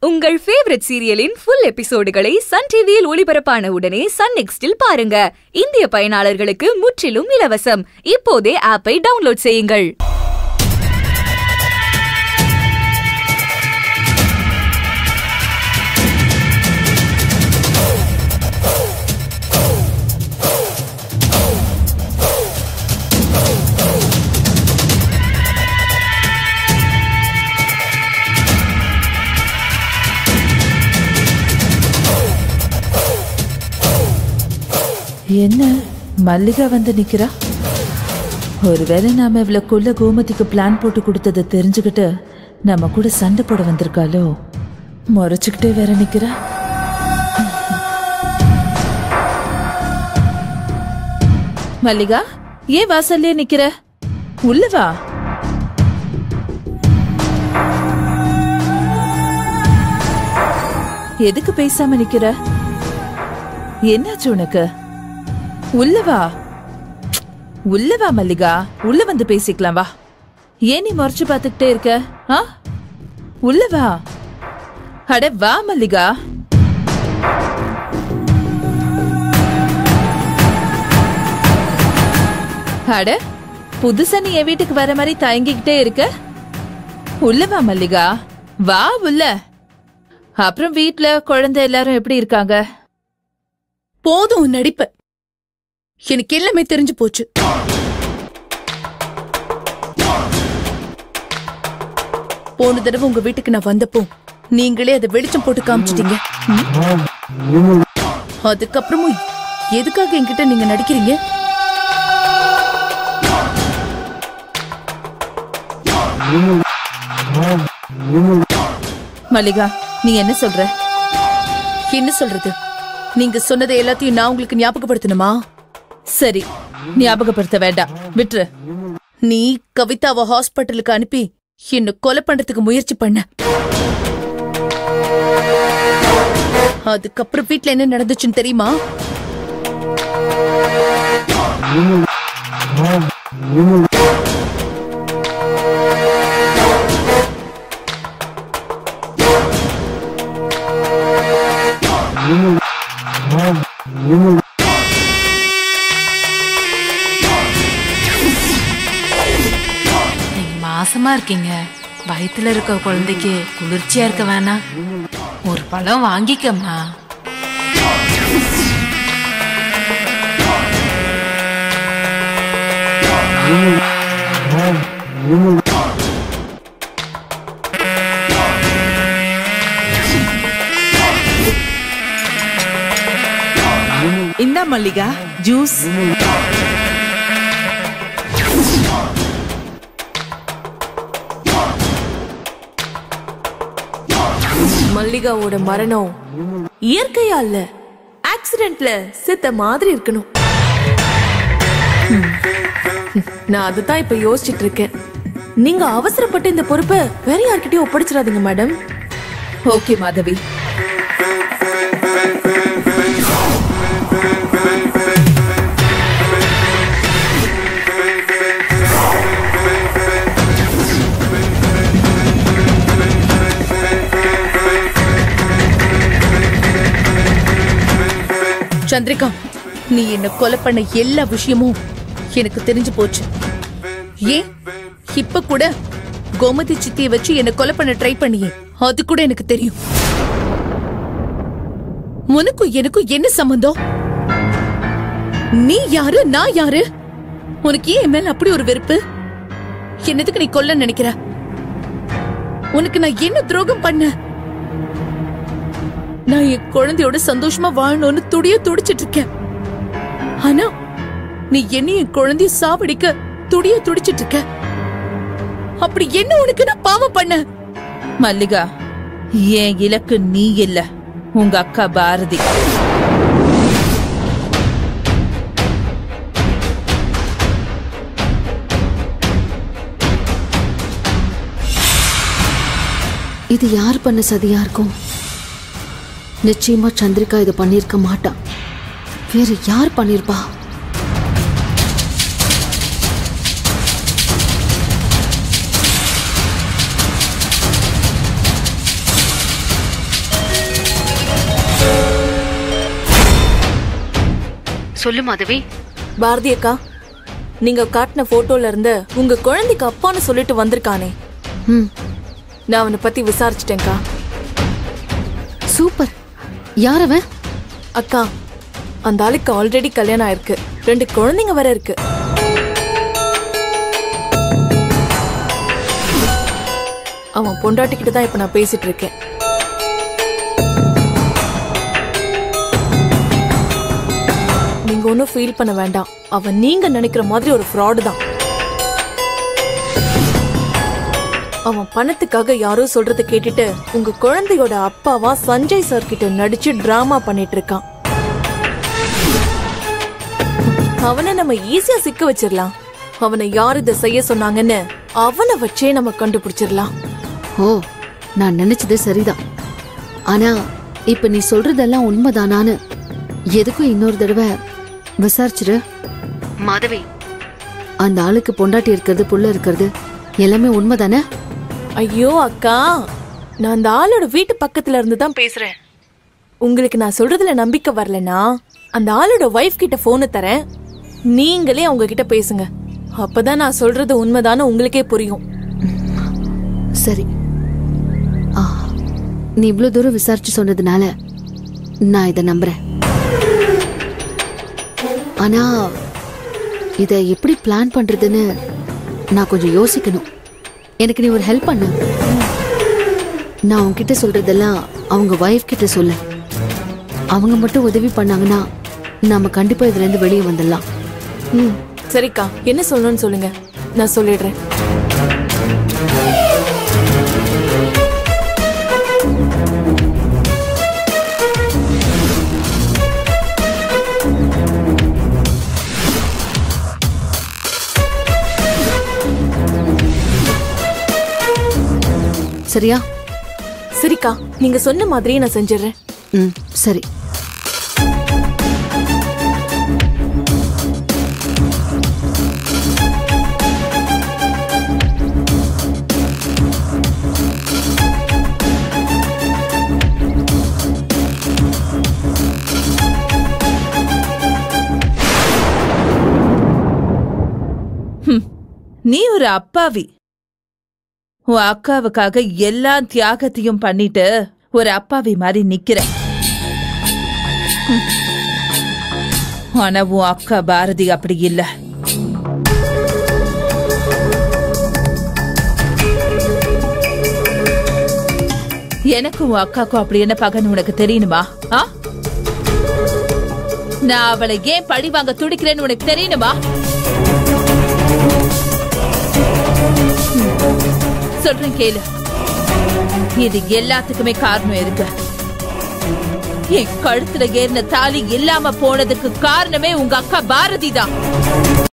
உங்கள் ஃபேவரட் சீரியலின் ஃபுல் எபிசோடுகளை சன் டிவியில் ஒளிபரப்பான உடனே சன் நெக்ஸ்டில் பாருங்க இந்திய பயனாளர்களுக்கு முற்றிலும் இலவசம் இப்போதே ஆப்பை டவுன்லோட் செய்யுங்கள் என்ன மல்லிகா வந்து நிக்கிறா ஒருவேளை நாம இவ்வளவுக்குள்ள கோமதிக்கு பிளான் போட்டு கொடுத்ததை தெரிஞ்சுக்கிட்டு நம்ம கூட சண்டை போட வந்திருக்காளோ முறைச்சுக்கிட்டே வேற நிக்கிறா மல்லிகா ஏன் வாசல்லே நிக்கிற உள்ள வா எதுக்கு பேசாம நிக்கிற என்னாச்சு உனக்கு உள்ள வா உள்ள வா மல்லிகா உள்ள வந்து பேசிக்கலாம் வா ஏன் நீ முறைச்சு பார்த்துக்கிட்டே இருக்க ஆ உள்ள வா அட வா மல்லிகா அட புதுசா நீ என் வீட்டுக்கு வர மாதிரி தயங்கிக்கிட்டே இருக்க உள்ள வா மல்லிகா வா உள்ள அப்புறம் வீட்ல குழந்தை எல்லாரும் எப்படி இருக்காங்க போதும் உன் நடிப்பு எனக்கு எல்லாமே தெரிஞ்சு போச்சு போன தடவை உங்க வீட்டுக்கு நான் வந்தப்போ நீங்களே அதை வெளிச்சம் போட்டு காமிச்சிட்டீங்க அதுக்கப்புறமும் எதுக்காக என்கிட்ட நீங்க நடிக்கிறீங்க மல்லிகா நீ என்ன சொல்ற என்ன சொல்றது நீங்க சொன்னதை எல்லாத்தையும் நான் உங்களுக்கு ஞாபகப்படுத்தணுமா சரி ஞாபகப்படுத்த வேண்டாம் விட்டுரு நீ கவிதாவை ஹாஸ்பிட்டலுக்கு அனுப்பி என்ன கொலை பண்றதுக்கு முயற்சி பண்ண அதுக்கப்புறம் வீட்ல என்ன நடந்துச்சுன்னு தெரியுமா நீங்க மாசமா இருக்கீங்க வயித்துல இருக்க குழந்தைக்கு குளிர்ச்சியா இருக்க வேணாம் ஒரு பழம் வாங்கிக்கம்மா இந்தா மல்லிகா ஜூஸ் மல்லிகாவோட மரணம் இயற்கையா இல்ல ஆக்சிடென்ட்ல செத்த மாதிரி இருக்கணும் நான் அதுதான் இப்ப யோசிச்சுட்டு இருக்கேன் நீங்க அவசரப்பட்டு இந்த பொறுப்பை வேற யார்கிட்டயும் ஒப்படைச்சிடாதீங்க மேடம் ஓகே மாதவி சந்திரிகா நீ என்ன கொலை பண்ண எல்லா விஷயமும் எனக்கு தெரிஞ்சு போச்சு ஏன் இப்ப கூட கோமதி சித்திய வச்சு என்ன கொலை பண்ண ட்ரை பண்ணியே அது கூட எனக்கு தெரியும் உனக்கும் எனக்கும் என்ன சம்பந்தம் நீ யாரு நான் யாரு உனக்கு ஏன் என் மேல அப்படி ஒரு வெறுப்பு என்னதுக்கு நீ கொல்ல நினைக்கிற உனக்கு நான் என்ன துரோகம் பண்ண நான் என் குழந்தையோட சந்தோஷமா வாழணும்னு துடிய துடிச்சிட்டு இருக்கேன் ஆனா நீ என்ன என் குழந்தைய சாவடிக்க துடிய துடிச்சிட்டு இருக்க அப்படி என்ன உனக்கு நான் பாவம் பண்ண மல்லிகா என் இலக்கு நீ இல்ல உங்க அக்கா பாரதி இது யார் பண்ண சதியா இருக்கும் நிச்சயமா சந்திரிகா இது பண்ணிருக்க மாட்டா வேற யார் பண்ணிருப்பா சொல்லு மாதவி பாரதி அக்கா நீங்க காட்டின போட்டோல இருந்து உங்க குழந்தைக்கு அப்பான்னு சொல்லிட்டு வந்திருக்கானே ம் நான் அவனை பத்தி விசாரிச்சிட்டேன்க்கா சூப்பர் யார் அவன் அக்கா அந்த ஆளுக்கு ஆல்ரெடி கல்யாணம் ஆயிருக்கு ரெண்டு குழந்தைங்க வேற இருக்கு அவன் பொண்டாட்டிக்கிட்ட தான் இப்ப நான் பேசிட்டு இருக்கேன் நீங்க ஒன்றும் ஃபீல் பண்ண வேண்டாம் அவன் நீங்க நினைக்கிற மாதிரி ஒரு ஃப்ராடு தான் அவன் பணத்துக்காக யாரோ சொல்றத கேட்டுட்டு உங்க குழந்தையோட அப்பாவா சஞ்சய் சார் கிட்ட நடிச்சு டிராமா பண்ணிட்டு இருக்கான் அவனை நம்ம ஈஸியா சிக்க வச்சிடலாம் அவனை யார் இதை செய்ய சொன்னாங்கன்னு அவனை வச்சே நம்ம கண்டுபிடிச்சிடலாம் ஓ நான் நினைச்சது சரிதான் ஆனா இப்ப நீ சொல்றதெல்லாம் உண்மைதானான்னு எதுக்கும் இன்னொரு தடவை விசாரிச்சிரு மாதவி அந்த ஆளுக்கு பொண்டாட்டி இருக்கிறது புள்ள இருக்கிறது எல்லாமே உண்மைதானே ஐயோ அக்கா நான் அந்த ஆளோட வீட்டு பக்கத்துல இருந்து தான் பேசுறேன் உங்களுக்கு நான் சொல்றதுல நம்பிக்கை வரலனா அந்த ஆளோட ஒய்ஃப் கிட்ட போனை தரேன் நீங்களே அவங்க கிட்ட பேசுங்க அப்பதான் நான் சொல்றது உண்மைதான்னு உங்களுக்கே புரியும் சரி ஆ நீ இவ்ளோ தூரம் விசாரிச்சு சொன்னதுனால நான் இதை நம்புறேன் ஆனா இதை எப்படி பிளான் பண்றதுன்னு நான் கொஞ்சம் யோசிக்கணும் எனக்கு நீ ஒரு ஹெல்ப் பண்ணு நான் உன்கிட்ட சொல்றதெல்லாம் அவங்க ஒய்ஃப் கிட்ட சொல்லு அவங்க மட்டும் உதவி பண்ணாங்கன்னா நாம கண்டிப்பா இதுல இருந்து வெளியே வந்துடலாம் ம் சரிக்கா என்ன சொல்லணும்னு சொல்லுங்க நான் சொல்லிடுறேன் சரியா சரிக்கா நீங்க சொன்ன மாதிரியே நான் செஞ்சிடுறேன் ம் சரி நீ ஒரு அப்பாவி உன் அக்காவுக்காக எல்லா தியாகத்தையும் பண்ணிட்டு ஒரு அப்பாவி மாதிரி நிக்கிற ஹம். ஆனா உன் அக்கா பாரதி அப்படி இல்ல எனக்கும் உன் அக்காக்கும் அப்படி என்ன பகன்னு உனக்கு தெரியணுமா ஆ நான் அவளை ஏன் பழி வாங்க துடிக்கிறேன்னு உனக்கு தெரியணுமா சொல்றேன் கேளு இது எல்லாத்துக்குமே காரணம் இருக்கு என் கழுத்துல ஏறின தாலி இல்லாம போனதுக்கு காரணமே உங்க அக்கா பாரதி தான்